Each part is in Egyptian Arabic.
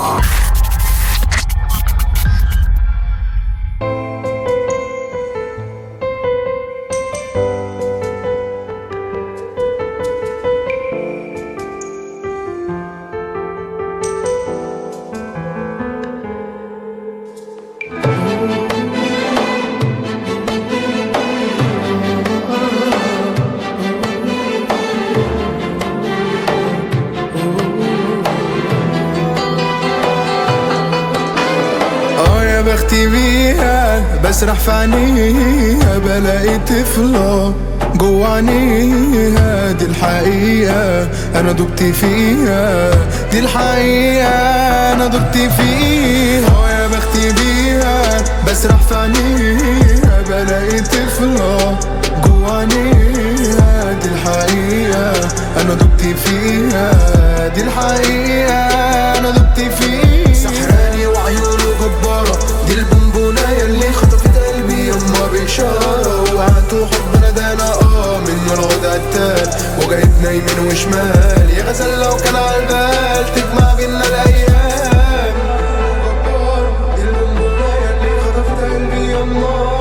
اه يا بختي بيها بسرح في عينيها بلاقي طفلة جوا عينيها دي الحقيقة أنا دبت فيها دي الحقيقة أنا دبت فيها اه يا بختي بيها بسرح في عينيها بلاقي طفلة جوا عينيها دي الحقيقة أنا دبت فيها دي الحقيقة أنا دبت فيها سحراني وعيونه جبارة دي البونبوناية اللي خطفت قلبي يما بإشارة وقعدوا حبنا ده أنا اه منه الغدا قتال وجايبنا يمين وشمال يا غزل لو كان عالبال تجمع بينا الأيام دي البونبوناية اللي خطفت قلبي يما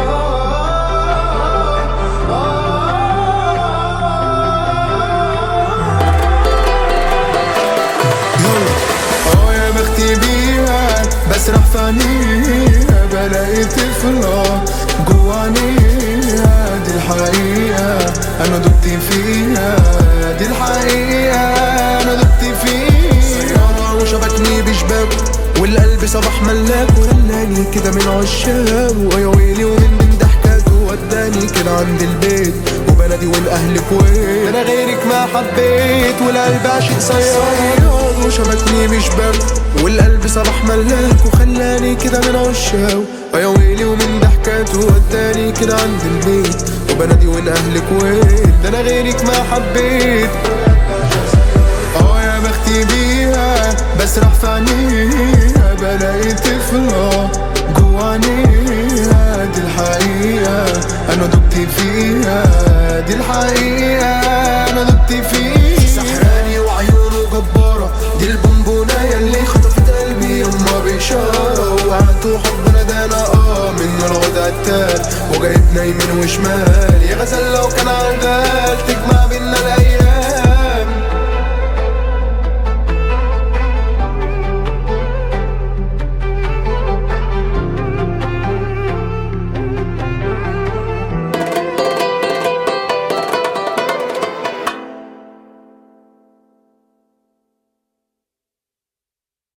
اه يا بختي بيها بسرح في عينيها بلاقي طفلة جوا عينيها دي الحقيقة أنا دبت فيها دي الحقيقة أنا دبت فيها سيارة وشبكني بشباكه والقلب صباح ملاك ورناني كده من عشاقه ويا ويلي ومن من ضحكاته وداني كده عند البيت وبلدي والاهل كويت انا غيرك ما حبيت والقلب عاشق صياد وشبكني بشباكه والقلب صباح ملاك وخلاني كده من عشاقه ويا ويلي ومن ضحكاته وداني كده عند البيت وبلدي والاهل كويت ده انا غيرك ما حبيت اه يا بختي بيها بسرح في عينيها بلاقي طفلة جوا عينيها دي الحقيقة أنا دبت فيها دي الحقيقة أنا دبت فيها سحراني وعيونه جبارة دي البونبوناية اللي خطفت قلبي يما بإشارة وقعدوا حبنا ده أنا اه منه الغدا قتال وجايبنا يمين وشمال يا غزل لو كان عالغال